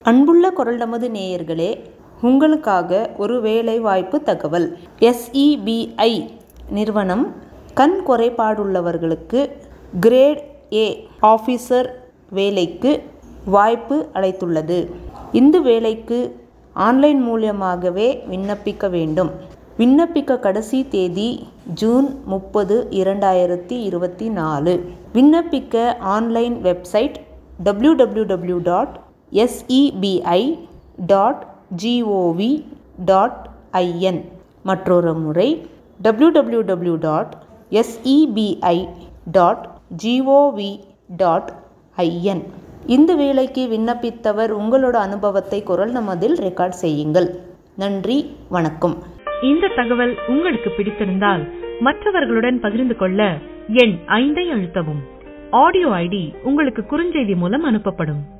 அன்புள்ள குரல் நமது நேயர்களே உங்களுக்காக ஒரு வேலை வாய்ப்பு தகவல் எஸ்இபிஐ நிறுவனம் கண் குறைபாடுள்ளவர்களுக்கு கிரேட் ஏ ஆஃபீஸர் வேலைக்கு வாய்ப்பு அளித்துள்ளது இந்த வேலைக்கு ஆன்லைன் மூலமாகவே விண்ணப்பிக்க வேண்டும் விண்ணப்பிக்க கடைசி தேதி ஜூன் முப்பது இரண்டாயிரத்தி இருபத்தி நாலு விண்ணப்பிக்க online website W W W dot SEBI dot GOV dot IN மற்றொரு முறை W W W dot SEBI dot GOV dot IN இந்த வேலைக்கு விண்ணப்பித்தவர் உங்களோட அனுபவத்தை குரல் நமதில் ரெக்கார்ட் செய்யுங்கள் நன்றி வணக்கம் இந்த தகவல் உங்களுக்கு பிடித்திருந்தால் மற்றவர்களுடன் பகிர்ந்து கொள்ள எண் ஐந்தை அழுத்தவும் ஆடியோ ஐடி உங்களுக்கு குறுஞ்செய்தி மூலம் அனுப்பப்படும்